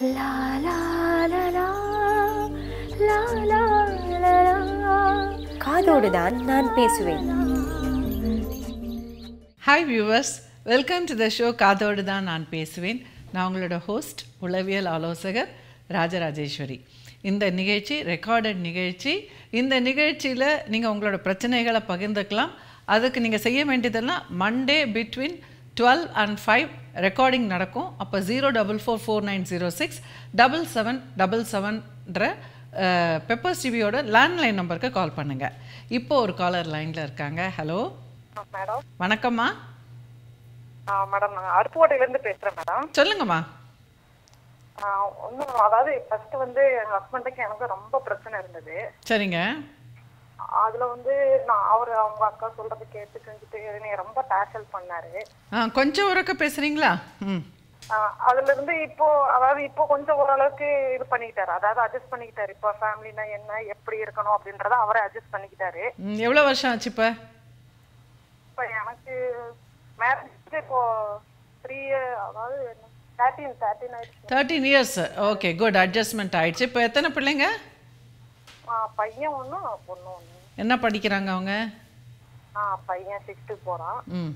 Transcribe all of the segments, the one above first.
லா லா லா லா லா லா லா லா. காதோடு தான் நான் பேசுவேன் hi viewers welcome to the show காதோடு தான் நான் பேசுவேன் நான் உங்களோட ஹோஸ்ட் உளவியல் ஆலோசகர் ராஜராஜேஸ்வரி இந்த நிகழ்ச்சி ரெக்கார்டட் நிகழ்ச்சி இந்த நிகழ்ச்சியில் நீங்கள் உங்களோட பிரச்சனைகளை பகிர்ந்துக்கலாம் அதுக்கு நீங்கள் செய்ய வேண்டியதெல்லாம் Monday between twelve and five recording நடக்கும் அப்போ zero double four four nine zero six double seven double செவன்ற பெப்பர் டிவியோட லேண்ட்லைன் நம்பருக்கு கால் பண்ணுங்கள் இப்போ ஒரு காலர் லைனில் இருக்காங்க ஹலோ மேடம் வணக்கம்மா ஆ மேடம் நான் அருப்புக்கோட்டையிலேருந்து பேசுகிறேன் மேடம் சொல்லுங்கம்மா ஒன்றும் அதாவது ஃபர்ஸ்ட் வந்து எங்கள் ஹஸ்பண்டுக்கு எனக்கு ரொம்ப பிரச்சனை இருந்தது சரிங்க அதில் வந்து நான் அவர் அவங்க அக்கா சொல்கிறத கேட்டு செஞ்சுட்டு என்னை ரொம்ப டார்ச்சல் பண்ணாரு ஆ கொஞ்சம் உறக்க பேசுகிறீங்களா ம் ஆ, அதுல இருந்து இப்போ அதாவது இப்போ கொஞ்சம் ஓரளவுக்கு இது பண்ணிக்கிட்டாரு அதாவது அட்ஜஸ்ட் பண்ணிக்கிட்டாரு இப்போ ஃபேமிலினா என்ன எப்படி இருக்கணும் அப்படின்றத அவரே அட்ஜஸ்ட் பண்ணிக்கிட்டாரு ம், எவ்வளோ வருஷம் ஆச்சு இப்போ இப்போ எனக்கு மேரேஜ் இப்போ த்ரீ அதாவது தேர்ட்டீன் தேர்ட்டீன் ஆயிடுச்சு thirteen years okay good adjustment ஆயிடுச்சு இப்போ எத்தனை பிள்ளைங்க ஆ, பையன் ஒன்று பொண்ணு ஒன்று என்ன படிக்கிறாங்க அவங்க ஆ பையன் சிக்ஸ்த்து போகிறான் ம்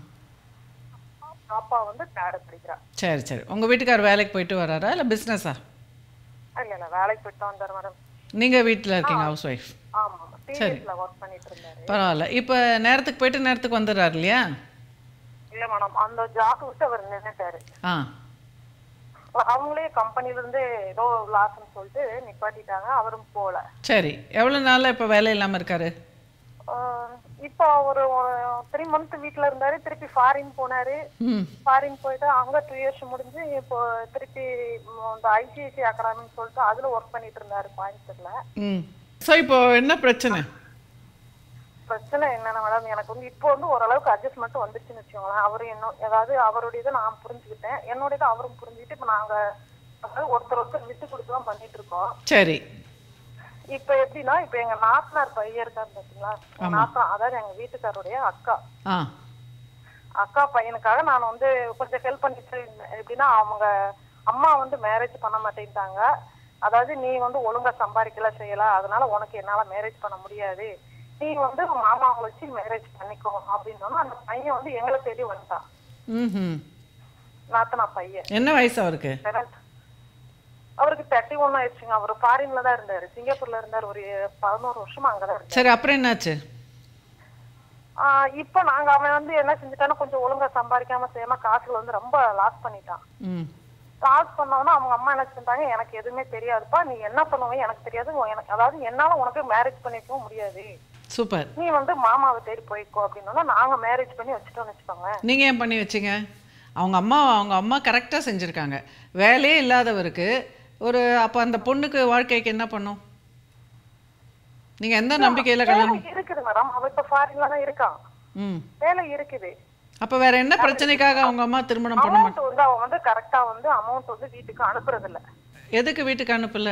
பாப்பா வந்து தேர்டு படிக்கிறா சரி சரி உங்கள் வீட்டுக்கார் வேலைக்கு போயிட்டு வராரா இல்லை பிஸ்னஸா இல்ல இல்ல வேலைக்கு போயிட்டு தான் வந்தார் மேடம் நீங்கள் வீட்டில் இருக்கீங்க ஹவுஸ் ஒய்ஃப் ஆமா ஆமா டிவிஎஸ்ல ஒர்க் பண்ணிட்டு இருந்தாரு பரவாயில்ல இப்போ நேரத்துக்கு போயிட்டு நேரத்துக்கு வந்துடுறாரு இல்லையா இல்ல மேடம் அந்த ஜாப் விட்டு அவர் நின்னுட்டாரு ஆ அவங்களே கம்பெனில இருந்து ஏதோ லாஸ்ன்னு சொல்லிட்டு நிப்பாட்டிட்டாங்க அவரும் போல சரி எவ்வளோ நாளாக இப்போ வேலை இல்லாமல் இருக்காரு ஆஹ் இப்போ ஒரு த்ரீ மந்த் வீட்ல இருந்தாரு திருப்பி ஃபாரின் போனாரு ம் ஃபாரின் போயிட்டு அங்க டூ இயர்ஸ் முடிஞ்சு இப்போ திருப்பி ம், இந்த ஐசிஐசி அகாடமின்னு சொல்லிட்டு அதுல ஒர்க் பண்ணிட்டு இருந்தாரு கோயம்புத்தூர்ல ம் ஸோ இப்போ என்ன பிரச்சனை பிரச்சனை என்னன்னா மேடம் எனக்கு வந்து இப்போ வந்து ஓரளவுக்கு அட்ஜஸ்ட்மெண்ட் வந்துச்சுன்னு வச்சுக்கோங்களேன் அவரு என்ன அதாவது அவருடைய இதை நான் புரிஞ்சுக்கிட்டேன் என்னுடைய இதை அவரும் புரிஞ்சுக்கிட்டு இப்போ நாங்க அதாவது ஒருத்தர் ஒருத்தர் விட்டு கொடுத்து தான் பண்ணிட்டு இருக்கோம் சரி இப்போ எப்படின்னா இப்போ எங்க நாத்தனார் பையன் இருக்காரு பார்த்தீங்களா நாத்தனார் அதாவது எங்க வீட்டுக்காருடைய அக்கா ஆ அக்கா பையனுக்காக நான் வந்து கொஞ்சம் ஹெல்ப் பண்ணிட்டு இருந்தேன். எப்படின்னா அவங்க அம்மா வந்து மேரேஜ் பண்ண மாட்டேன்ட்டாங்க அதாவது நீ வந்து ஒழுங்கா சம்பாதிக்கல செய்யல அதனால உனக்கு என்னால மேரேஜ் பண்ண முடியாது நீ வந்து உன் மாமாவை வச்சு மேரேஜ் பண்ணிக்கோ அப்படின்னு சொன்னா அந்த பையன் வந்து எங்களை தேடி வந்துட்டான் ம் நாத்தனா பையன் என்ன வயசு அவருக்கு correct. அவருக்கு தேர்ட்டி ஒன் ஆயிடுச்சுங்க அவர் ஃபாரின்ல தான் இருந்தாரு சிங்கப்பூர்ல இருந்தாரு ஒரு பதினோரு வருஷமா அங்கதான் இருந்தாரு சரி அப்புறம் என்னாச்சு ஆஹ் இப்போ நாங்க அவன் வந்து என்ன செஞ்சுட்டான்னா கொஞ்சம் ஒழுங்கா சம்பாதிக்காம செய்யாம காசுல வந்து ரொம்ப லாஸ் பண்ணிட்டான் ம் கால் பண்ணோன்னா அவங்க அம்மா என்ன செஞ்சாங்க எனக்கு எதுவுமே தெரியாதுப்பா நீ என்ன பண்ணுவ எனக்கு தெரியாது உன் எனக்கு அதாவது என்னால உனக்கு மேரேஜ் பண்ணிக்கவும் முடியாது சூப்பர் நீ வந்து மாமாவை தேடி போய்க்கோ அப்படின்னா நாங்க மேரேஜ் பண்ணி வச்சுட்டோம்னு வச்சுக்கோங்க நீங்கள் ஏன் பண்ணி வச்சீங்க அவங்க அம்மா அவங்க அம்மா கரெக்டாக செஞ்சுருக்காங்க வேலையே இல்லாதவருக்கு ஒரு அப்போ அந்த பொண்ணுக்கு வாழ்க்கைக்கு என்ன பண்ணும் நீங்கள் எந்த நம்பிக்கையில் கல்யாணம் வேலை இருக்குது மேடம் அவ இப்ப ஃபாரின்ல தான் இருக்கான் ம் வேலை இருக்குது அப்போ வேற என்ன பிரச்சனைக்காக அவங்க அம்மா திருமணம் பண்ண மாட்டாங்க அமௌண்ட் வந்து அவன் வந்து கரெக்டா வந்து அமௌண்ட் வந்து வீட்டுக்கு அனுப்புறது இல்ல எதுக்கு வீட்டுக்கு அனுப்பல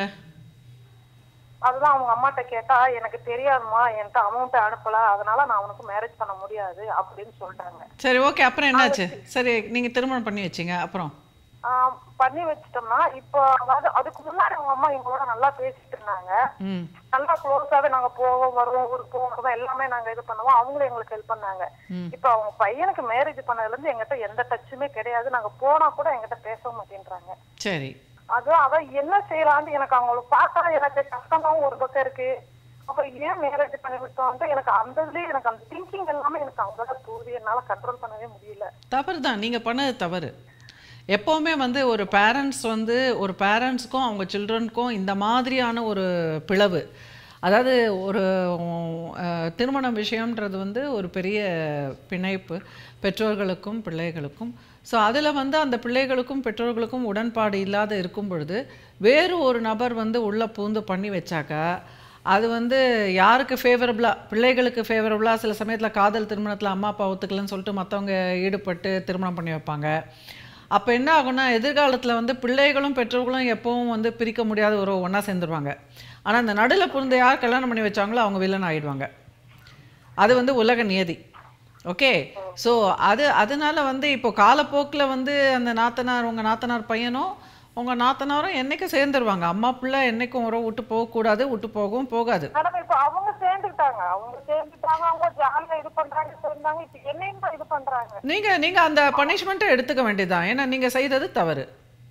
அதுதான் அவங்க அம்மாட்ட கேட்டா எனக்கு தெரியாதுமா என்கிட்ட அமௌண்ட் அனுப்பல அதனால நான் உனக்கு மேரேஜ் பண்ண முடியாது அப்படின்னு சொல்லிட்டாங்க சரி ஓகே அப்புறம் என்னாச்சு சரி நீங்கள் திருமணம் பண்ணி வச்சீங்க அப்புறம் ஆஹ் பண்ணி வச்சிட்டோம்னா இப்போ அதாவது அதுக்கு முன்னாடி அவங்க அம்மா எங்களோட நல்லா பேசிட்டு இருந்தாங்க ம் நல்லா க்ளோஸாவே நாங்க போவோம் வருவோம் ஊருக்கு போவோம் வருவோம் எல்லாமே நாங்க இது பண்ணுவோம் அவங்களும் எங்களுக்கு ஹெல்ப் பண்ணாங்க ம். இப்போ அவங்க பையனுக்கு மேரேஜ் பண்ணதுல இருந்து எங்கிட்ட எந்த டச்சுமே கிடையாது நாங்க போனா கூட எங்கிட்ட பேச மாட்டேன்றாங்க சரி அது அவ என்ன செய்யலான்னு எனக்கு அவங்கள பார்த்தா எனக்கு கஷ்டமாவும் ஒரு பக்கம் இருக்கு அப்புறம் ஏன் மேரேஜ் பண்ணி விட்டோம்ட்டு எனக்கு அந்த இதுலயே எனக்கு அந்த திங்கிங் எல்லாமே எனக்கு அங்கதான் தூதி என்னால கண்ட்ரோல் பண்ணவே முடியல தவறு தான் நீங்கள் பண்ணது தவறு எப்போவுமே வந்து ஒரு பேரண்ட்ஸ் வந்து ஒரு பேரண்ட்ஸ்க்கும் அவங்க சில்ட்ரனுக்கும் இந்த மாதிரியான ஒரு பிளவு அதாவது ஒரு அஹ், திருமண விஷயம்ன்றது வந்து ஒரு பெரிய பிணைப்பு பெற்றோர்களுக்கும் பிள்ளைகளுக்கும் ஸோ அதில் வந்து அந்த பிள்ளைகளுக்கும் பெற்றோர்களுக்கும் உடன்பாடு இல்லாத இருக்கும் பொழுது வேறு ஒரு நபர் வந்து உள்ளே பூந்து பண்ணி வச்சாக்கா அது வந்து யாருக்கு ஃபேவரபுளாக பிள்ளைகளுக்கு ஃபேவரபுளாக சில சமயத்தில் காதல் திருமணத்தில் அம்மா அப்பா ஒத்துக்கலன்னு சொல்லிட்டு மற்றவங்க ஈடுபட்டு திருமணம் பண்ணி வைப்பாங்க அப்போ என்ன ஆகும்னா எதிர்காலத்தில் வந்து பிள்ளைகளும் பெற்றோர்களும் எப்பவும் வந்து பிரிக்க முடியாத ஒரு ஒன்றா சேர்ந்துருவாங்க ஆனால் இந்த நடுவில் புரிந்து யார் கல்யாணம் பண்ணி வச்சாங்களோ அவங்க வில்லன் ஆயிடுவாங்க அது வந்து உலக நியதி ஓகே ஸோ அது அதனால வந்து இப்போ காலப்போக்கில் வந்து அந்த நாத்தனார் உங்கள் நாத்தனார் பையனும் உங்கள் நாத்தனாரும் என்னைக்கும் சேர்ந்துருவாங்க அம்மா பிள்ளை என்னைக்கும் உறவு விட்டு போகக்கூடாது விட்டு போகவும் போகாது மேடம் இப்ப அவங்க சேர்ந்துட்டாங்க அவங்க சேர்ந்துட்டாங்க அவங்க ஜாலியா இது பண்றாங்க சேர்ந்தாங்க இப்ப என்னையும் தான் இது பண்றாங்க நீங்கள் நீங்கள் அந்த பனிஷ்மெண்ட்டை எடுத்துக்க வேண்டியதுதான் ஏன்னா நீங்கள் செய்தது தவறு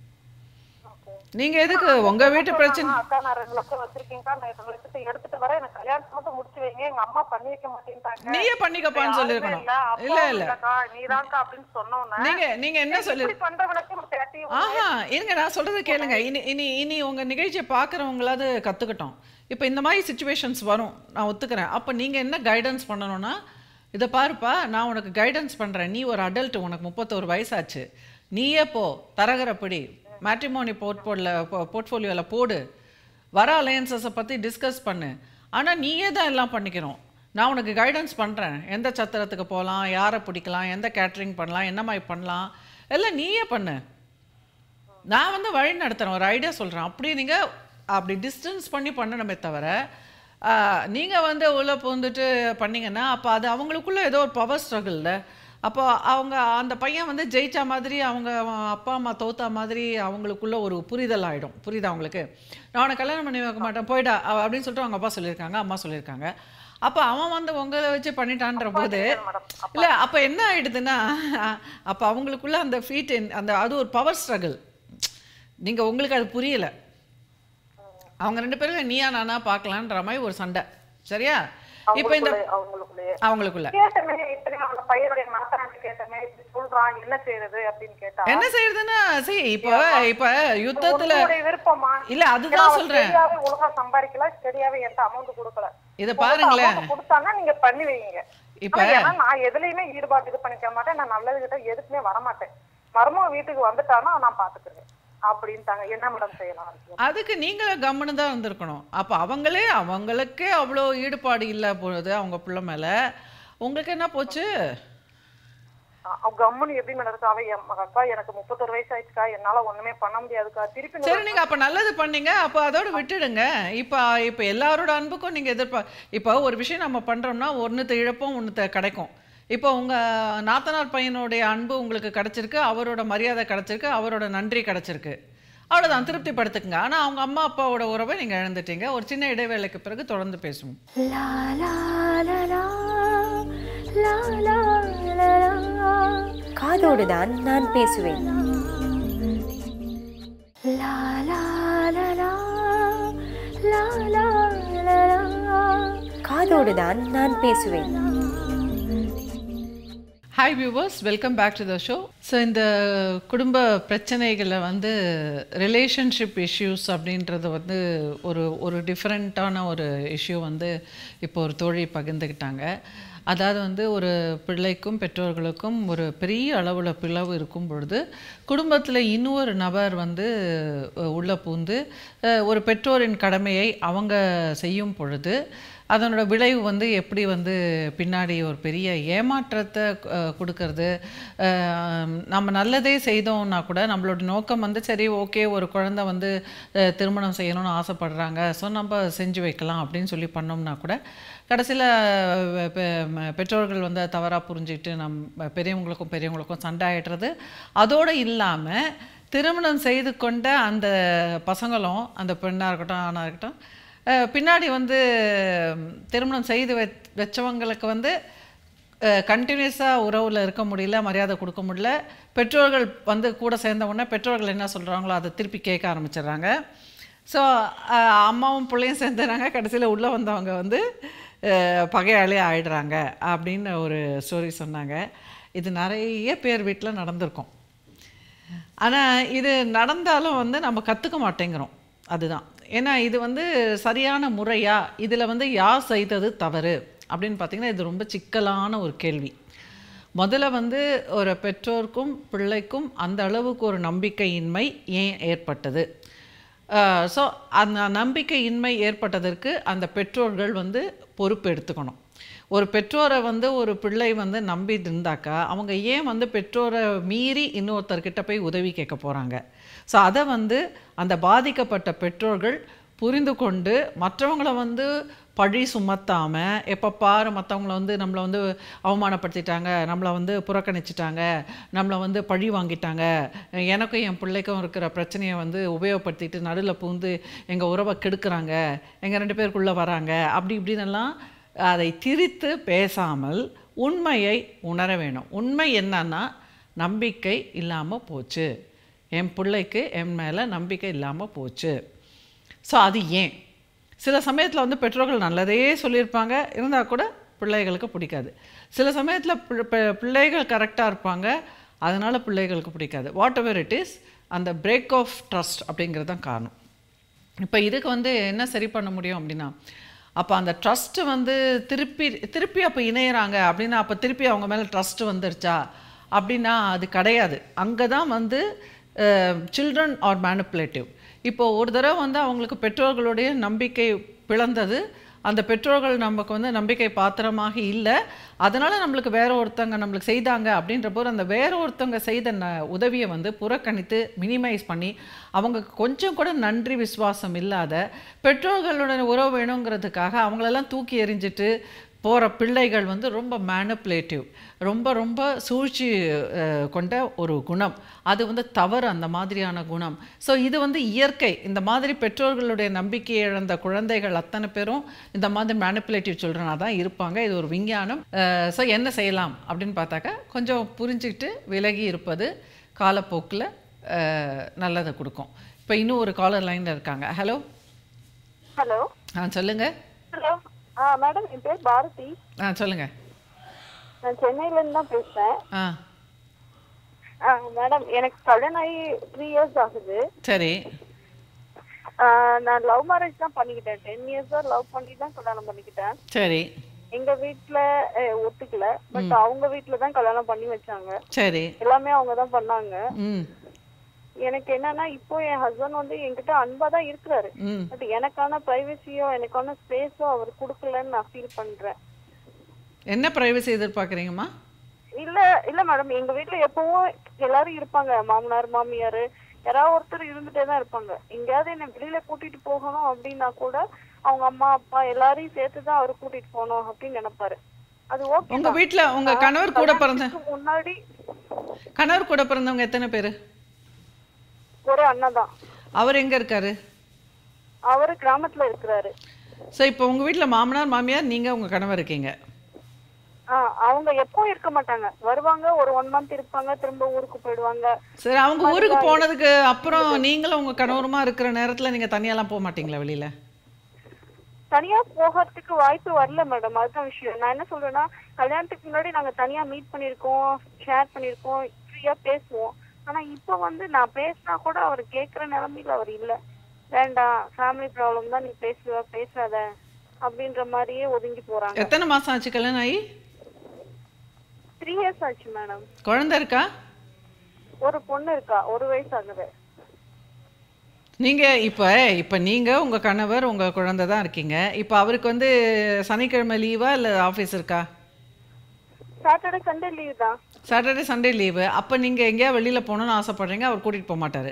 நீங்கள் எதுக்கு உங்கள் வீட்டு பிரச்சனை ஆ, அக்கா நான் ரெண்டு லட்சம் வச்சிருக்கேன்க்கா நான் ரெண்டு லட்சத்தை எடுத்துட்டு வரேன் எனக்கு கல்யாணத்தை மட்டும் முடிச்சு வைங்க எங்க அம்மா பண்ணி வைக்க மாட்டேன்ட்டாங்க நீயே பண்ணிக்கப்பான்னு யாருமே சொல்லியிருக்கணும் இல்ல, அப்பாவும் இல்லை இல்லை இல்லக்கா, நீதான்க்கா அப்படின்னு சொன்னோன்னே, நீங்கள் நீங்கள் என்ன சொல்லி இப்படி பண்றவனுக்கு நம்ம தேட்டி ஆஹா இருங்க நான் சொல்றது கேளுங்க இனி இனி இனி உங்க நிகழ்ச்சியை பார்க்குறவங்களாவது கற்றுக்கட்டும் இப்போ இந்த மாதிரி சுச்சுவேஷன்ஸ் வரும் நான் ஒத்துக்கிறேன் அப்போ நீங்கள் என்ன கைடன்ஸ் பண்ணணும்னா இதை பாருப்பா நான் உனக்கு கைடன்ஸ் பண்ணுறேன் நீ ஒரு அடல்ட் உனக்கு முப்பத்தோரு வயசாச்சு நீயே போ தரகரப்படி மேட்ரிமோனி போர்ட்போர்டில் போர்ட்ஃபோலியோவில் போடு வர அலையன்சஸை பற்றி டிஸ்கஸ் பண்ணு ஆனால் நீயே தான் எல்லாம் பண்ணிக்கணும் நான் உனக்கு கைடன்ஸ் பண்ணுறேன் எந்த சத்திரத்துக்கு போகலாம் யாரை பிடிக்கலாம் எந்த கேட்ரிங் பண்ணலாம் என்ன மாதிரி பண்ணலாம் எல்லாம் நீயே பண்ணு நான் வந்து வழி நடத்துகிறேன் ஒரு ஐடியா சொல்கிறேன் அப்படி நீங்கள் அப்படி டிஸ்டன்ஸ் பண்ணி பண்ணணுமே தவிர நீங்கள் வந்து உள்ளே பூந்துட்டு பண்ணீங்கன்னா அப்போ அது அவங்களுக்குள்ள ஏதோ ஒரு பவர் ஸ்ட்ரகிள்ல அப்போ அவங்க அந்த பையன் வந்து ஜெயிச்ச மாதிரி அவங்க அப்பா அம்மா தோத்தா மாதிரி அவங்களுக்குள்ள ஒரு புரிதல் ஆகிடும் புரியுதா அவங்களுக்கு நான் அவனை கல்யாணம் பண்ணி வைக்க மாட்டேன் போயிடா அவ- அப்படின்னு சொல்லிட்டு அவங்க அப்பா சொல்லியிருக்காங்க அம்மா சொல்லியிருக்காங்க அப்போ அவன் வந்து உங்களை வச்சு பண்ணிட்டான்ற போது மேடம் இல்லை அப்போ என்ன ஆயிடுதுன்னா அப்போ அவங்களுக்குள்ள அந்த ஃபீட் அந்த அது ஒரு பவர் ஸ்ட்ரகிள் நீங்கள் உங்களுக்கு அது புரியல அவங்க ரெண்டு பேரும் நீயா நானா பார்க்கலான்ற மாதிரி ஒரு சண்டை சரியா இப்போ இந்த அவங்களுக்குள்ளே அவங்களுக்குள்ள கேட்டமே இப்படி அந்த பையனுடைய நாத்தனாண்ட கேட்டமே இப்படி சொல்றான் என்ன செய்யறது அப்படின்னு கேட்டா என்ன செய்யறதுன்னா சரி இப்போ இப்போ யுத்தத்துல உன்னுடைய விருப்பமா இல்ல ஏன்னா அதுதான் அவன் சொல்றேன் சரியாவே ஒழுங்கா சம்பாதிக்கல சரியாவே என்கிட்ட அமௌண்ட் கொடுக்கல இதை பாருங்களேன் amount கொடுத்தாங்கன்னா நீங்க பண்ணி வைங்க இப்ப ஆனா ஏன்னா நான் எதுலயுமே ஈடுபாடு இது பண்ணிக்க மாட்டேன் நான் நல்லது கிட்ட எதுக்குமே வர மாட்டேன் மருமக வீட்டுக்கு வந்துட்டானா நான் பாத்துக்கிறேன் அப்படின்ட்டாங்க என்ன மேடம் செய்யலாம் அதுக்கு? அதுக்கு நீங்களும் கம்முன்னு தான் இருந்திருக்கணும் அப்போ அவங்களே அவங்களுக்கே அவ்வளோ ஈடுபாடு இல்லை பொழுது அவங்க பிள்ளை மேல உங்களுக்கு என்ன போச்சு அவ கம்முன்னு எப்படி மேடம் இருக்கு அவ என் அக்கா எனக்கு முப்பத்தொரு வயசு ஆயிடுச்சுக்கா என்னால ஒண்ணுமே பண்ண முடியாதுக்கா திருப்பி நீ சரி நீங்க அப்ப நல்லது பண்ணீங்க அப்போ அதோட விட்டுடுங்க இப்போ இப்போ எல்லாரோட அன்புக்கும் நீங்க எதிர்பா இப்போ ஒரு விஷயம் நம்ம பண்றோம்னா ஒன்றுத்த இழப்போம் ஒன்றுத்த கிடைக்கும் இப்போ உங்க நாத்தனார் பையனுடைய அன்பு உங்களுக்கு கிடைச்சிருக்கு அவரோட மரியாதை கிடைச்சிருக்கு அவரோட நன்றி கிடைச்சிருக்கு அவ்வளோதான் திருப்திப்படுத்துக்குங்க ஆனா அவங்க அம்மா அப்பாவோட உறவை நீங்க இழந்துட்டீங்க ஒரு சின்ன இடைவேளைக்கு பிறகு தொடர்ந்து பேசுவோம் லா லா லா லா லா லா லா லா. காதோடு தான் நான் பேசுவேன் லா லா லா லா லா லா லா லா. காதோடு தான் நான் பேசுவேன் hi viewers welcome back to the show so இந்த குடும்ப பிரச்சனைகளை வந்து ரிலேஷன்ஷிப் இஷ்யூஸ் அப்படின்றது வந்து ஒரு ஒரு டிஃப்ரெண்ட்டான ஒரு இஷ்யூ வந்து இப்போ ஒரு தோழி பகிர்ந்துக்கிட்டாங்க அதாவது வந்து ஒரு பிள்ளைக்கும் பெற்றோர்களுக்கும் ஒரு பெரிய அளவில் பிளவு இருக்கும் பொழுது குடும்பத்தில் இன்னொரு நபர் வந்து அஹ், உள்ள பூந்து அஹ், ஒரு பெற்றோரின் கடமையை அவங்க செய்யும் பொழுது அதனோட விளைவு வந்து எப்படி வந்து பின்னாடி ஒரு பெரிய ஏமாற்றத்தை அஹ், கொடுக்கறது அஹ், நம்ம நல்லதே செய்தோம்னா கூட நம்மளோட நோக்கம் வந்து சரி ஓகே ஒரு குழந்தை வந்து அஹ், திருமணம் செய்யணும்னு ஆசைப்படுறாங்க ஸோ நம்ம செஞ்சு வைக்கலாம் அப்படின்னு சொல்லி பண்ணோம்னா கூட கடைசியில் பெற்றோர்கள் வந்து தவறாக புரிஞ்சுக்கிட்டு நம் பெரியவங்களுக்கும் பெரியவங்களுக்கும் சண்டை ஆயிடுறது அதோடு இல்லாமல் திருமணம் செய்து கொண்ட அந்த பசங்களும் அந்த பெண்ணாக இருக்கட்டும் ஆணாக இருக்கட்டும் அஹ், பின்னாடி வந்து ம், திருமணம் செய்து வெச் வச்சவங்களுக்கு வந்து கண்டினியூஸாக உறவில் இருக்க முடியல மரியாதை கொடுக்க முடியல பெற்றோர்கள் வந்து கூட சேர்ந்த உடனே பெற்றோர்கள் என்ன சொல்கிறாங்களோ அதை திருப்பி கேட்க ஆரம்பிச்சிடுறாங்க ஸோ அம்மாவும் பிள்ளையும் சேர்ந்துறாங்க கடைசியில் உள்ளே வந்தவங்க வந்து அஹ், பகையாளி ஆயிடுறாங்க அப்படின்னு ஒரு ஸ்டோரி சொன்னாங்க இது நிறைய பேர் வீட்டில் நடந்திருக்கும் ஆனால் இது நடந்தாலும் வந்து நம்ம கற்றுக்க மாட்டேங்கிறோம் அதுதான் ஏன்னா இது வந்து சரியான முறையா இதில் வந்து யார் செய்தது தவறு அப்படின்னு பார்த்தீங்கன்னா இது ரொம்ப சிக்கலான ஒரு கேள்வி முதல்ல வந்து ஒரு பெற்றோருக்கும் பிள்ளைக்கும் அந்த அளவுக்கு ஒரு நம்பிக்கையின்மை ஏன் ஏற்பட்டது ஸோ அந்த நம்பிக்கையின்மை ஏற்பட்டதற்கு அந்த பெற்றோர்கள் வந்து பொறுப்பு எடுத்துக்கணும் ஒரு பெற்றோரை வந்து ஒரு பிள்ளை வந்து நம்பி இருந்தாக்கா அவங்க ஏன் வந்து பெற்றோரை மீறி இன்னொருத்தர்கிட்ட போய் உதவி கேட்க போகிறாங்க ஸோ அதை வந்து அந்த பாதிக்கப்பட்ட பெற்றோர்கள் புரிந்து கொண்டு மற்றவங்கள வந்து பழி சுமத்தாமல் எப்போ பாரு மற்றவங்கள வந்து நம்மளை வந்து அவமானப்படுத்திட்டாங்க நம்மளை வந்து புறக்கணிச்சிட்டாங்க நம்மளை வந்து பழி வாங்கிட்டாங்க எனக்கும் என் பிள்ளைக்கும் இருக்கிற பிரச்சனையை வந்து உபயோகப்படுத்திட்டு நடுவில் பூந்து எங்கள் உறவை கெடுக்குறாங்க எங்கள் ரெண்டு பேருக்குள்ளே வராங்க அப்படி இப்படின்னெல்லாம் அதை திரித்து பேசாமல் உண்மையை உணர வேணும் உண்மை என்னன்னா நம்பிக்கை இல்லாமல் போச்சு என் பிள்ளைக்கு என் மேலே நம்பிக்கை இல்லாமல் போச்சு ஸோ அது ஏன் சில சமயத்தில் வந்து பெற்றோர்கள் நல்லதே சொல்லியிருப்பாங்க இருந்தால் கூட பிள்ளைகளுக்கு பிடிக்காது சில சமயத்தில் பிள்ளைகள் கரெக்டாக இருப்பாங்க அதனால் பிள்ளைகளுக்கு பிடிக்காது வாட் எவர் இட் இஸ் அந்த பிரேக் ஆஃப் ட்ரஸ்ட் அப்படிங்கிறது தான் காரணம் இப்போ இதுக்கு வந்து என்ன சரி பண்ண முடியும் அப்படின்னா அப்போ அந்த ட்ரஸ்ட்டு வந்து திருப்பி திருப்பி அப்போ இணையிறாங்க அப்படின்னா அப்போ திருப்பி அவங்க மேலே ட்ரஸ்ட்டு வந்துருச்சா அப்படின்னா அது கிடையாது அங்கே தான் வந்து சில்ட்ரன் ஆர் மேனிப்புலேட்டிவ் இப்போ ஒரு தடவை வந்து அவங்களுக்கு பெற்றோர்களுடைய நம்பிக்கை பிளந்தது அந்த பெற்றோர்கள் நமக்கு வந்து நம்பிக்கை பாத்திரமாக இல்லை அதனால் நம்மளுக்கு வேற ஒருத்தங்க நம்மளுக்கு செய்தாங்க அப்படின்ற போது அந்த வேற ஒருத்தவங்க செய்த ந உதவியை வந்து புறக்கணித்து மினிமைஸ் பண்ணி அவங்க கொஞ்சம் கூட நன்றி விசுவாசம் இல்லாத பெற்றோர்களுடன் உறவு வேணுங்கிறதுக்காக அவங்களெல்லாம் தூக்கி எறிஞ்சிட்டு போகிற பிள்ளைகள் வந்து ரொம்ப மேனிப்புலேட்டிவ் ரொம்ப ரொம்ப சூழ்ச்சி அஹ், கொண்ட ஒரு குணம் அது வந்து தவறு அந்த மாதிரியான குணம் ஸோ இது வந்து இயற்கை இந்த மாதிரி பெற்றோர்களுடைய நம்பிக்கையை இழந்த குழந்தைகள் அத்தனை பேரும் இந்த மாதிரி மேனிப்புலேட்டிவ் சில்ட்ரனாக தான் இருப்பாங்க இது ஒரு விஞ்ஞானம் ஸோ என்ன செய்யலாம் அப்படின்னு பார்த்தாக்கா கொஞ்சம் புரிஞ்சுக்கிட்டு விலகி இருப்பது காலப்போக்கில் நல்லதை கொடுக்கும் இப்போ இன்னும் ஒரு காலர் லைனில் இருக்காங்க ஹலோ ஹலோ ஆ சொல்லுங்கள் ஹலோ ஆ மேடம் என் பேர் பாரதி ஆ சொல்லுங்கள் நான் சென்னையில இருந்து தான் பேசுறேன் ஆ ஆ, மேடம் எனக்கு கல்யாணம் ஆகி த்ரீ இயர்ஸ் ஆகுது சரி ஆ, நான் லவ் மேரேஜ் தான் பண்ணிக்கிட்டேன் டென் இயர்ஸா லவ் பண்ணி தான் கல்யாணம் பண்ணிக்கிட்டேன் சரி எங்க வீட்ல அஹ், ஒத்துக்கல பட் அவங்க வீட்ல தான் கல்யாணம் பண்ணி வச்சாங்க சரி எல்லாமே அவங்க தான் பண்ணாங்க ம் எனக்கு என்னன்னா இப்போ என் ஹஸ்பண்ட் வந்து என்கிட்ட அன்பா தான் இருக்கிறாரு ம் பட் எனக்கான பிரைவசியோ எனக்கான ஸ்பேஸோ அவர் கொடுக்கலன்னு நான் ஃபீல் பண்றேன் என்ன ப்ரைவசி எதிர்பார்க்குறீங்கம்மா இல்ல இல்ல மேடம் எங்க வீட்ல எப்பவும் எல்லாரும் இருப்பாங்க மாமனார் மாமியார் யாராவது ஒருத்தர் இருந்துட்டே தான் இருப்பாங்க எங்கேயாவது என்ன வெளியில கூட்டிட்டு போகணும் அப்படின்னா கூட அவங்க அம்மா அப்பா எல்லாரையும் சேர்த்து தான் அவர் கூட்டிட்டு போகணும் அப்படின்னு நினைப்பாரு அது ஓகே உங்க வீட்ல உங்க கணவர் கூட பிறந்த முன்னாடி கணவர் கூட பிறந்தவங்க எத்தனை பேர் ஒரு அண்ணன் தான் அவர் எங்க இருக்காரு அவரு கிராமத்துல இருக்கிறாரு ஸோ இப்போ உங்க வீட்ல மாமனார் மாமியார் நீங்க உங்க கணவர் இருக்கீங்க ஆஹ் அவங்க எப்பவும் இருக்க மாட்டாங்க வருவாங்க ஒரு ஒன் மந்த் இருப்பாங்க திரும்ப ஊருக்கு போயிடுவாங்க சரி அவங்க ஊருக்கு போனதுக்கு அப்புறம் நீங்களும் உங்க கணவருமா இருக்கிற நேரத்துல நீங்க தனியாலாம் போக மாட்டீங்களா வெளியில தனியா போகிறதுக்கு வாய்ப்பு வரல மேடம் அதுதான் விஷயம் நான் என்ன சொல்றேன்னா கல்யாணத்துக்கு முன்னாடி நாங்க தனியா மீட் பண்ணிருக்கோம் ஷேர் பண்ணிருக்கோம் ஃப்ரீயா பேசுவோம் ஆனா இப்ப வந்து நான் பேசினா கூட அவர் கேக்குற நிலைமையில அவர் இல்ல வேண்டாம் ஃபேமிலி ப்ராப்ளம் தான் நீ பேசுவ பேசாத அப்படின்ற மாதிரியே ஒதுங்கி போறாங்க எத்தனை மாசம் ஆச்சு கல்யாணம் ஆகி த்ரீ இயர்ஸ் ஆச்சு மேடம் குழந்தை இருக்கா ஒரு பொண்ணு இருக்கா ஒரு வயசு ஆகுது நீங்க இப்போ இப்போ நீங்க உங்க கணவர் உங்க குழந்தை தான் இருக்கீங்க இப்போ அவருக்கு வந்து சனிக்கிழமை லீவா இல்ல ஆஃபீஸ் இருக்கா சாட்டர்டே சண்டே லீவ் தான் சாட்டர்டே சண்டே லீவு அப்போ நீங்க எங்கேயா வெளியில போகணும்னு ஆசைப்படுறீங்க அவர் கூட்டிட்டு போக மாட்டாரு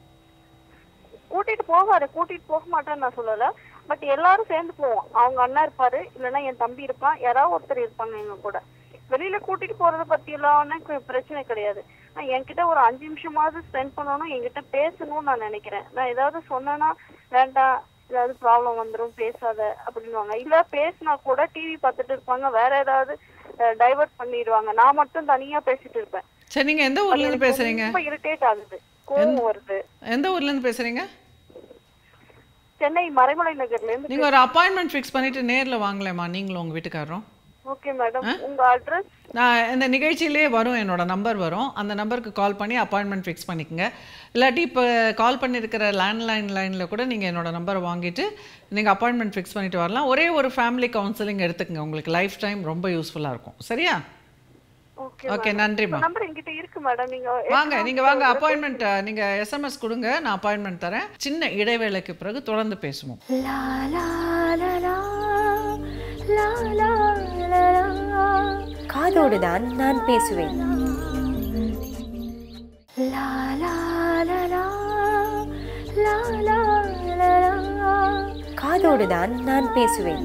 கூட்டிட்டு போவாரு கூட்டிட்டு போக மாட்டேன்னு நான் சொல்லல பட் எல்லாரும் சேர்ந்து போவோம் அவங்க அண்ணா இருப்பாரு இல்லைன்னா என் தம்பி இருப்பான் யாராவது ஒருத்தர் இருப்பாங்க எங்க கூட வெளியில கூட்டிட்டு போறத பத்தி எல்லாம் எனக்கு பிரச்சனை கிடையாது நான் என்கிட்ட ஒரு அஞ்சு நிமிஷமாவது ஸ்பெண்ட் பண்ணணும் என்கிட்ட பேசணும்னு நான் நினைக்கிறேன் நான் ஏதாவது சொன்னேன்னா வேண்டாம் ஏதாவது ப்ராப்ளம் வந்துரும் பேசாத அப்படின்னுவாங்க இல்ல பேசினா கூட டிவி பார்த்துட்டு இருப்பாங்க வேற ஏதாவது டைவர்ட் பண்ணிடுவாங்க நான் மட்டும் தனியா பேசிட்டு இருப்பேன் சரி நீங்க எந்த ஊர்ல இருந்து பேசுறீங்க ரொம்ப இரிட்டேட் ஆகுது கோவம் வருது எந்த ஊர்ல இருந்து பேசுறீங்க சென்னை மறைமலை நகர்ல இருந்து நீங்க ஒரு அப்பாயின்மெண்ட் ஃபிக்ஸ் பண்ணிட்டு நேர்ல வாங்கலேம்மா நீங்களும் உங்க வீட்டுக்காரரும் ஓகே மேடம் உங்க அட்ரஸ் நான் இந்த நிகழ்ச்சியிலே வரும் என்னோட நம்பர் வரும் அந்த நம்பருக்கு கால் பண்ணி அப்பாயின்மெண்ட் ஃபிக்ஸ் பண்ணிக்கங்க இல்லாட்டி இப்போ கால் பண்ணியிருக்கிற லேண்ட்லைன் லைனில் கூட நீங்கள் என்னோட நம்பரை வாங்கிட்டு நீங்கள் அப்பாயின்மெண்ட் ஃபிக்ஸ் பண்ணிட்டு வரலாம் ஒரே ஒரு ஃபேமிலி கவுன்சிலிங் எடுத்துக்கங்க உங்களுக்கு லைஃப் டைம் ரொம்ப யூஸ்ஃபுல்லாக இருக்கும் சரியா ஓகே ஓகே நன்றிம்மா நம்பர் என்கிட்ட இருக்கு மேடம் நீங்க வாங்க நீங்கள் வாங்க அப்பாயின்மெண்ட் நீங்கள் எஸ்எம்எஸ் கொடுங்க நான் அப்பாயின்மெண்ட் தரேன் சின்ன இடைவேளைக்கு பிறகு தொடர்ந்து பேசுவோம் La la la la la la la la காதோடு தான் நான் பேசுவேன் லா லா லா லா லா லா லா லா காதோடு தான் நான் பேசுவேன்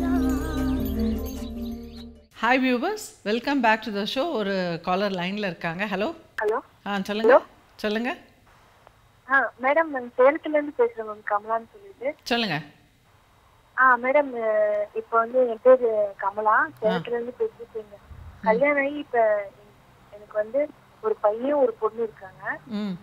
hi viewers welcome back to the show ஒரு காலர் லைனில் இருக்காங்க ஹலோ ஹலோ ஆ சொல்லுங்க சொல்லுங்க ஆ மேடம் நான் சேலத்துல இருந்து பேசுறேன் மேம் கமலான்னு சொல்லிட்டு சொல்லுங்க ஆ மேடம் இப்போ வந்து என் பேரு கமலா சேலத்துல இருந்து பேசிட்டு இருக்கேன் கல்யாணம் ஆகி இப்ப எனக்கு வந்து ஒரு பையன் ஒரு பொண்ணு இருக்காங்க ம்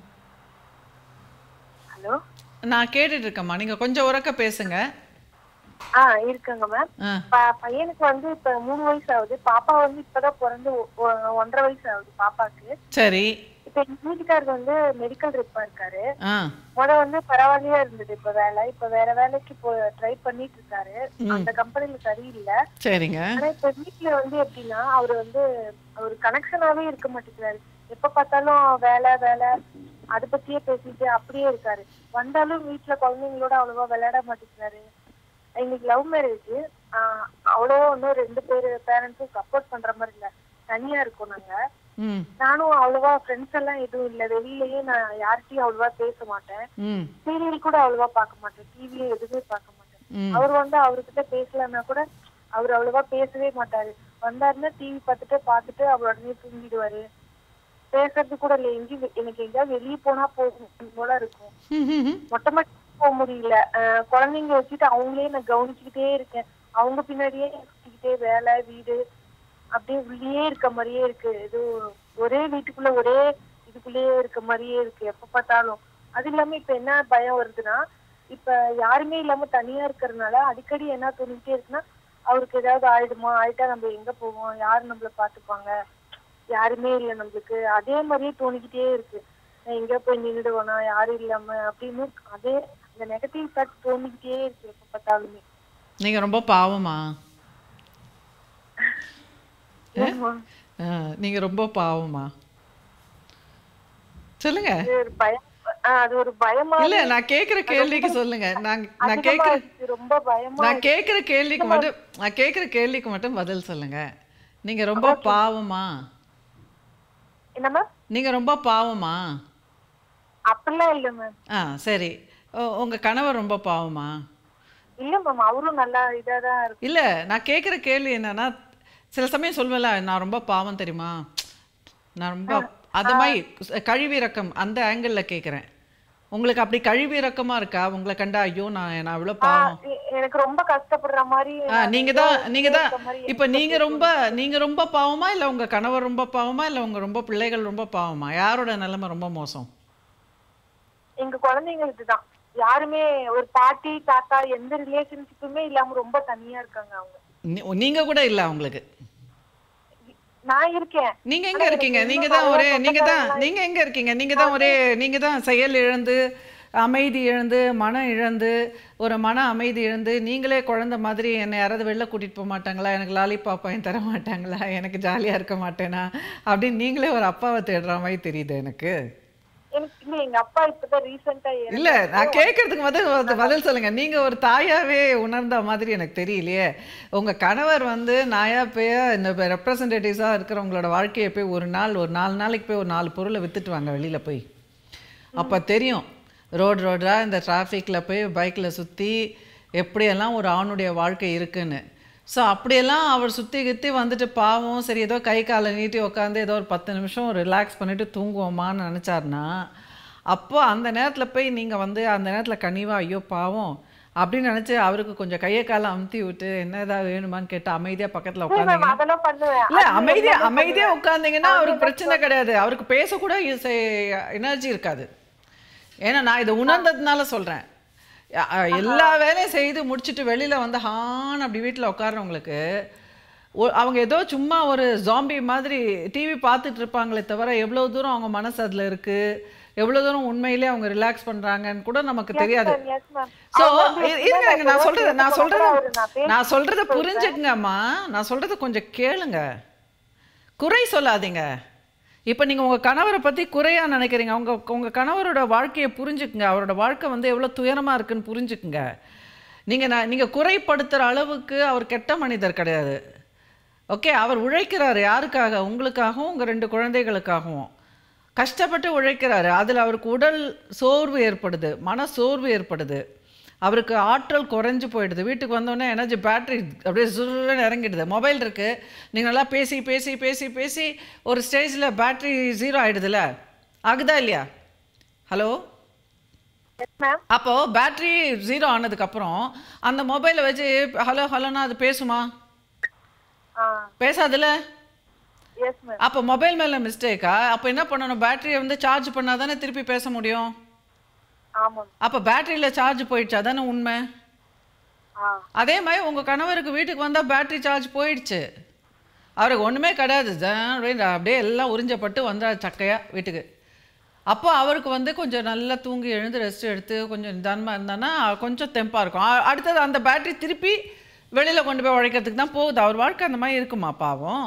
ஹலோ நான் கேட்டுட்டு இருக்கேம்மா நீங்கள் கொஞ்சம் உறக்க பேசுங்க ஆ இருக்காங்க மேம் ஆ ப- பையனுக்கு வந்து இப்ப மூணு வயசு ஆகுது பாப்பா வந்து இப்பதான் பிறந்து ஒ- ஒ- ஒன்றரை வயசு ஆகுது பாப்பாக்கு சரி இப்ப எங்க வீட்டுக்காரர் வந்து மெடிக்கல் ரிப்பா இருக்காரு ஆ முத வந்து பரவாயில்லையா இருந்தது இப்ப வேலை இப்ப வேற வேலைக்கு இப்போ ட்ரை பண்ணிட்டு இருக்காரு அந்த கம்பெனில சரியில்லை சரிங்க ஆனா இப்ப வீட்டுல வந்து எப்படின்னா அவரு வந்து ஒரு கனெக்ஷனாவே இருக்க மாட்டேங்கிறாரு எப்ப பார்த்தாலும் வேலை வேலை அதை பத்தியே பேசிட்டு அப்படியே இருக்காரு வந்தாலும் வீட்டுல குழந்தைங்களோட அவ்வளவா விளையாட மாட்டேங்கிறாரு இன்னைக்கு லவ் மேரேஜ் அவ்வளோ ஒன்றும் ரெண்டு பேரு பேரண்ட்ஸும் சப்போர்ட் பண்ற மாதிரி இல்ல தனியா இருக்கோம் நாங்க ம் நானும் அவ்வளவா ஃப்ரெண்ட்ஸ் எல்லாம் எதுவும் இல்ல வெளியிலயே நான் யார்கிட்டயும் அவ்வளவா பேச மாட்டேன் ம் சீரியல் கூட அவ்வளவா பார்க்க மாட்டேன் டிவியும் எதுவுமே பார்க்க மாட்டேன் ம் அவர் வந்து அவர்கிட்ட பேசலன்னா கூட அவர் அவ்வளவா பேசவே மாட்டாரு வந்தாருன்னா டிவி பார்த்துட்டு பார்த்துட்டு அவர் உடனே தூங்கிடுவாரு பேசுறது கூட இல்ல எங்கேயும் வெ- எனக்கு எங்கேயாவது வெளியே போனா போகும் போல இருக்கும் மொட்டை மாடி போக முடியல அஹ் குழந்தைங்க வச்சுட்டு அவங்களே நான் கவனிச்சுக்கிட்டே இருக்கேன் அவங்க பின்னாடியே சுத்திக்கிட்டே வேலை வீடு அப்படியே உள்ளேயே இருக்க மாதிரியே இருக்கு இது ஒரே வீட்டுக்குள்ள ஒரே இதுக்குள்ளேயே இருக்க மாதிரியே இருக்கு எப்ப பார்த்தாலும் அது இல்லாம இப்ப என்ன பயம் வருதுன்னா இப்ப யாருமே இல்லாம தனியா இருக்கறதுனால அடிக்கடி என்ன தோணிக்கிட்டே இருக்குன்னா அவருக்கு ஏதாவது ஆயிடுமா ஆயிட்டா நம்ம எங்க போவோம் யாரு நம்மள பாத்துப்பாங்க யாருமே இல்ல நம்மளுக்கு அதே மாதிரியே தோணிக்கிட்டே இருக்கு நான் எங்க போய் நின்றுடுவேனா யாரும் இல்லாம அப்படின்னு அதே அந்த நெகட்டிவ் தாட் தோணிக்கிட்டே இருக்கு எப்ப பார்த்தாலுமே நீங்கள் ரொம்ப பாவமா ஆமா. நீங்கள் ரொம்ப பாவமா சொல்லுங்க அது ஒரு பயம் ஆஹ் அது ஒரு பயமா இல்ல நான் கேக்குற கேள்விக்கு சொல்லுங்க நான் நான் அதிகமா கேக்குற இருக்கு, ரொம்ப பயமா நான் கேக்குற கேள்விக்கு மட்டும் நான் கேக்குற கேள்விக்கு மட்டும் பதில் சொல்லுங்க நீங்க ரொம்ப பாவமா என்ன மேம் நீங்க ரொம்ப பாவமா அப்படிலாம் இல்ல மேம் ஆ சரி உ- உங்க கணவர் ரொம்ப பாவமா இல்ல மேம் அவரும் நல்லா இதாதான் இருக்கு இல்ல நான் கேக்குற கேள்வி என்னன்னா சில சமயம் சொல்வேல நான் ரொம்ப பாவம் தெரியுமா நான் ரொம்ப அந்த மாதிரி கழிவிறக்கம் அந்த ஆங்கிளில் கேட்குறேன் உங்களுக்கு அப்படி கழிவிறக்கமா இருக்கா உங்களை கண்டா ஐயோ நான் நான் இவ்வளோ பாவம் எ- எனக்கு ரொம்ப கஷ்டப்படுற மாதிரி ஆ நீங்க தான் நீங்க தான் இருக்க மாதிரி இப்போ நீங்க ரொம்ப நீங்க ரொம்ப பாவமா இல்ல உங்க கணவர் ரொம்ப பாவமா இல்ல உங்க ரொம்ப பிள்ளைகள் ரொம்ப பாவமா யாரோட நிலைமை ரொம்ப மோசம் எங்க குழந்தைங்களுக்கு தான் யாருமே ஒரு பாட்டி தாத்தா எந்த ரிலேஷன்ஷிப்புமே இல்லாம ரொம்ப தனியா இருக்காங்க அவங்க நீ- நீங்க கூட இல்ல உங்களுக்கு நான் இருக்கேன் நீங்க எங்க இருக்கீங்க நீங்க தான் ஒரே நீங்க தான் நீங்க எங்க இருக்கீங்க நீங்க தான் ஒரே நீங்க தான் செயல் இழந்து அமைதி இழந்து மனம் இழந்து ஒரு மன அமைதி இழந்து நீங்களே குழந்தை மாதிரி என்னை யாராவது வெளில கூட்டிட்டு போக மாட்டாங்களா எனக்கு லாலிபாப் வாங்கி தர மாட்டாங்களா எனக்கு ஜாலியா இருக்க மாட்டேனா அப்படின்னு நீங்களே ஒரு அப்பாவை தேடுற மாதிரி தெரியுது எனக்கு எனக்கு இல்ல எங்க அப்பா இப்பதான் ரீசெண்டா இல்ல நான் கேட்கறதுக்கு பதில் வந்து பதில் சொல்லுங்க நீங்க ஒரு தாயாவே உணர்ந்த மாதிரி எனக்கு தெரியலையே உங்க கணவர் வந்து நாயா பேயா இந்த ரெப்ரசன்டேட்டிவ்ஸா இருக்கிறவங்களோட வாழ்க்கையை போய் ஒரு நாள் ஒரு நாலு நாளைக்கு போய் ஒரு நாலு பொருளை வித்துட்டு வாங்க வெளியில போய் அப்ப தெரியும் ரோடு ரோடா இந்த டிராஃபிக்ல போய் பைக்ல சுத்தி எப்படியெல்லாம் ஒரு ஆணுடைய வாழ்க்கை இருக்குன்னு ஸோ அப்படியெல்லாம் அவர் சுற்றி கித்தி வந்துட்டு பாவம் சரி ஏதோ கை காலை நீட்டி உட்காந்து ஏதோ ஒரு பத்து நிமிஷம் ரிலாக்ஸ் பண்ணிட்டு தூங்குவோமான்னு நினச்சாருன்னா அப்போ அந்த நேரத்தில் போய் நீங்கள் வந்து அந்த நேரத்தில் கனிவா ஐயோ பாவம் அப்படின்னு நினச்சி அவருக்கு கொஞ்சம் கையை காலை அமுத்தி விட்டு என்ன ஏதாவது வேணுமான்னு கேட்டு அமைதியாக பக்கத்தில் உட்காந்தீங்கன்னா அதெல்லாம் பண்ணுவேன் இல்ல அமைதியா அமைதியா உட்கார்ந்தீங்கன்னா அவருக்கு பிரச்சனை கிடையாது அவருக்கு பேசக்கூட எனர்ஜி இருக்காது ஏன்னா நான் இதை உணர்ந்ததுனால சொல்றேன் அ- அ, எல்லா வேலையும் செய்து முடிச்சுட்டு வெளியில வந்து ஹான் அப்படி வீட்டில் உட்கார்றவங்களுக்கு ஒ- அவங்க ஏதோ சும்மா ஒரு ஜாம்பி மாதிரி டிவி பார்த்துட்டு இருப்பாங்களே தவிர எவ்வளோ தூரம் அவங்க மனசு அதில் இருக்கு எவ்வளோ தூரம் உண்மையிலே அவங்க ரிலாக்ஸ் பண்றாங்கன்னு கூட நமக்கு தெரியாது Yes, ma'am. ஸோ அவர் வந்து இருங்க இருங்க, நான் சொல்றது நான் பேச சொல்றது அவரு நான் பேச நான் சொல்றத புரிஞ்சுக்குங்கம்மா நான் சொல்றத கொஞ்சம் கேளுங்க குறை சொல்லாதீங்க இப்போ நீங்கள் உங்கள் கணவரை பற்றி குறையா நினைக்கிறீங்க உங்க உங்கள் கணவரோட வாழ்க்கையை புரிஞ்சுக்குங்க அவரோட வாழ்க்கை வந்து எவ்வளோ துயரமாக இருக்குன்னு புரிஞ்சுக்குங்க நீங்கள் நான் நீங்கள் குறைப்படுத்துகிற அளவுக்கு அவர் கெட்ட மனிதர் கிடையாது ஓகே அவர் உழைக்கிறாரு யாருக்காக உங்களுக்காகவும் உங்கள் ரெண்டு குழந்தைகளுக்காகவும் கஷ்டப்பட்டு உழைக்கிறாரு அதில் அவருக்கு உடல் சோர்வு ஏற்படுது மன சோர்வு ஏற்படுது அவருக்கு ஆற்றல் குறைஞ்சு போயிடுது வீட்டுக்கு வந்தோடனே எனர்ஜி பேட்டரி அப்படியே சுருன்னு இறங்கிடுது மொபைல் இருக்குது நீங்கள் நல்லா பேசி பேசி பேசி பேசி ஒரு ஸ்டேஜில் பேட்டரி ஜீரோ ஆகிடுதுல ஆகுதா இல்லையா ஹலோ எஸ் மேம் அப்போது பேட்டரி ஜீரோ ஆனதுக்கப்புறம் அந்த மொபைலை வச்சு ஹலோ ஹலோனா அது பேசுமா ஆ பேசாதுல்ல எஸ் மேம் அப்போ மொபைல் மேலே மிஸ்டேக்கா அப்போ என்ன பண்ணணும் பேட்டரியை வந்து சார்ஜ் பண்ணால் தானே திருப்பி பேச முடியும் ஆமாம் அப்போ பேட்டரியில் சார்ஜ் போயிடுச்சா தானே உண்மை ஆ அதே மாதிரி உங்கள் கணவருக்கு வீட்டுக்கு வந்தால் பேட்டரி சார்ஜ் போயிடுச்சு அவருக்கு ஒன்றுமே கிடையாது தான் அப்படின்னு அப்படியே எல்லாம் உறிஞ்சப்பட்டு வந்தார் சக்கையாக வீட்டுக்கு அப்போ அவருக்கு வந்து கொஞ்சம் நல்லா தூங்கி எழுந்து ரெஸ்ட் எடுத்து கொஞ்சம் நிதானமாக இருந்தான்னா கொஞ்சம் தெம்பாக இருக்கும் அ- அடுத்தது அந்த பேட்டரி திருப்பி வெளியில் கொண்டு போய் உழைக்கிறதுக்கு தான் போகுது அவர் வாழ்க்கை அந்த மாதிரி இருக்குமா பாவம்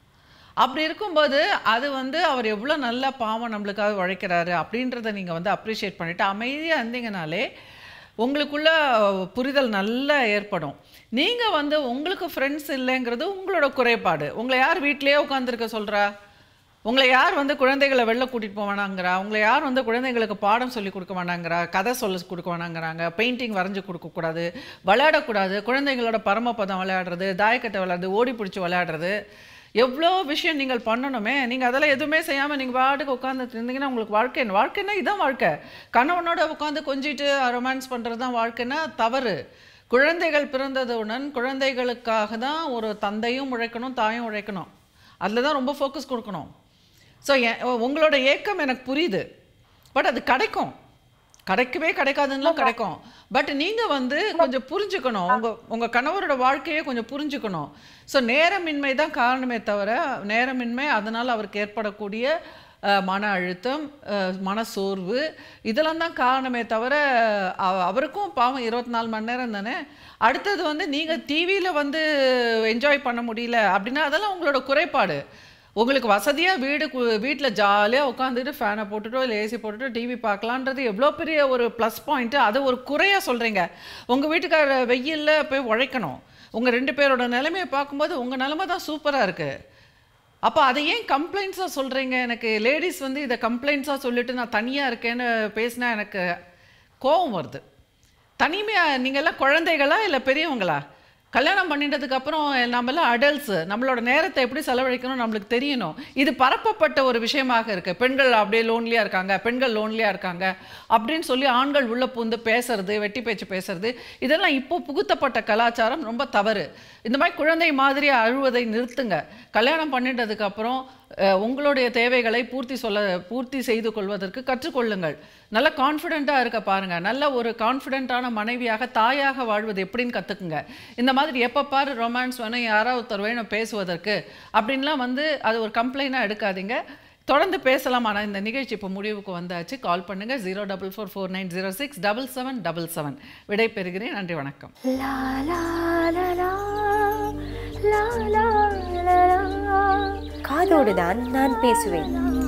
அப்படி இருக்கும்போது அது வந்து அவர் எவ்வளோ நல்ல பாவம் நம்மளுக்காக உழைக்கிறாரு அப்படின்றத நீங்கள் வந்து அப்ரிஷியேட் பண்ணிவிட்டு அமைதியாக இருந்தீங்கனாலே உங்களுக்குள்ள புரிதல் நல்லா ஏற்படும் நீங்கள் வந்து உங்களுக்கு ஃப்ரெண்ட்ஸ் இல்லைங்கிறது உங்களோட குறைபாடு உங்களை யார் வீட்டிலேயே உட்காந்துருக்க சொல்கிறா உங்களை யார் வந்து குழந்தைகளை வெளில கூட்டிகிட்டு போக வேணாங்கிறா உங்களை யார் வந்து குழந்தைங்களுக்கு பாடம் சொல்லி கொடுக்க வேணாங்கிறா கதை சொல்ல கொடுக்க வேணாங்கிறாங்க பெயிண்டிங் வரைஞ்சி கொடுக்கக்கூடாது விளையாடக்கூடாது குழந்தைங்களோட பரமபதம் விளையாடுறது தாயக்கட்டை விளையாடுறது ஓடி பிடிச்சி விளையாடுறது எவ்வளோ விஷயம் நீங்கள் பண்ணணுமே நீங்கள் அதெல்லாம் எதுவுமே செய்யாமல் நீங்கள் பாட்டுக்கு உட்காந்துட்டு இருந்தீங்கன்னா உங்களுக்கு வாழ்க்கை என்ன வாழ்க்கைன்னா இதான் வாழ்க்கை கணவனோட உட்காந்து கொஞ்சிட்டு ரொமான்ஸ் பண்ணுறது தான் வாழ்க்கைன்னா தவறு குழந்தைகள் பிறந்ததுடன் குழந்தைகளுக்காக தான் ஒரு தந்தையும் உழைக்கணும் தாயும் உழைக்கணும் அதில் தான் ரொம்ப ஃபோக்கஸ் கொடுக்கணும் ஸோ உங்களோட ஏக்கம் எனக்கு புரியுது பட் அது கிடைக்கும் கிடைக்கவே கிடைக்காதுன்னுலாம் கிடைக்கும் பட் நீங்கள் வந்து கொஞ்சம் புரிஞ்சுக்கணும் உங்கள் உங்கள் கணவரோட வாழ்க்கையை கொஞ்சம் புரிஞ்சுக்கணும் ஸோ நேரமின்மை தான் காரணமே தவிர நேரமின்மை அதனால் அவருக்கு ஏற்படக்கூடிய அஹ், மன அழுத்தம் அஹ், மனசோர்வு இதெல்லாம் தான் காரணமே தவிர அவ- அவருக்கும் பாவம் இருபத்தி நாலு மணி நேரம் தானே அடுத்தது வந்து நீங்கள் டிவியில் வந்து என்ஜாய் பண்ண முடியல அப்படின்னா அதெல்லாம் உங்களோட குறைபாடு உங்களுக்கு வசதியாக வீடு வீட்டில் ஜாலியாக உட்காந்துட்டு ஃபேனை போட்டுட்டோ இல்லை ஏசி போட்டுட்டோ டிவி பார்க்கலான்றது எவ்வளோ பெரிய ஒரு ப்ளஸ் பாயிண்ட்டு அது ஒரு குறையாக சொல்கிறீங்க உங்கள் வீட்டுக்கார வெயிலில் போய் உழைக்கணும் உங்கள் ரெண்டு பேரோட நிலைமையை பார்க்கும்போது உங்கள் நிலைமை தான் சூப்பராக இருக்குது அப்போ அதை ஏன் கம்ப்ளைண்ட்ஸாக சொல்கிறீங்க எனக்கு லேடிஸ் வந்து இதை கம்ப்ளைண்ட்ஸாக சொல்லிட்டு நான் தனியாக இருக்கேன்னு பேசினா எனக்கு கோபம் வருது தனிமையாக நீங்கள் எல்லாம் குழந்தைகளா இல்லை பெரியவங்களா கல்யாணம் பண்ணிட்டதுக்கு அப்புறம் நம்மளாம் அடல்ட்ஸு நம்மளோட நேரத்தை எப்படி செலவழிக்கணும் நம்மளுக்கு தெரியணும் இது பரப்பப்பட்ட ஒரு விஷயமாக இருக்குது பெண்கள் அப்படியே லோன்லியாக இருக்காங்க பெண்கள் லோன்லியாக இருக்காங்க அப்படின்னு சொல்லி ஆண்கள் உள்ள பூந்து பேசுறது வெட்டி பேச்சு பேசுறது இதெல்லாம் இப்போ புகுத்தப்பட்ட கலாச்சாரம் ரொம்ப தவறு இந்த மாதிரி குழந்தை மாதிரி அழுவதை நிறுத்துங்க கல்யாணம் பண்ணிட்டதுக்கு அப்புறம் அஹ், உங்களுடைய தேவைகளை பூர்த்தி சொல்ல பூர்த்தி செய்து கொள்வதற்கு கற்றுக்கொள்ளுங்கள் நல்ல கான்ஃபிடெண்ட்டாக இருக்க பாருங்க நல்ல ஒரு கான்ஃபிடென்ட்டான மனைவியாக தாயாக வாழ்வது எப்படின்னு கற்றுக்குங்க இந்த மாதிரி எப்போ பாரு ரொமான்ஸ் வேணும் யாராவது ஒருத்தர் வேணும் பேசுவதற்கு அப்படின்லாம் வந்து அது ஒரு கம்ப்ளைண்டாக எடுக்காதீங்க தொடர்ந்து பேசலாம் ஆனால் இந்த நிகழ்ச்சி இப்போ முடிவுக்கு வந்தாச்சு கால் பண்ணுங்க zero double four four nine zero six double seven double seven விடை பெறுகிறேன் நன்றி வணக்கம் La la la la la la la la காதோடு தான் நான் பேசுவேன்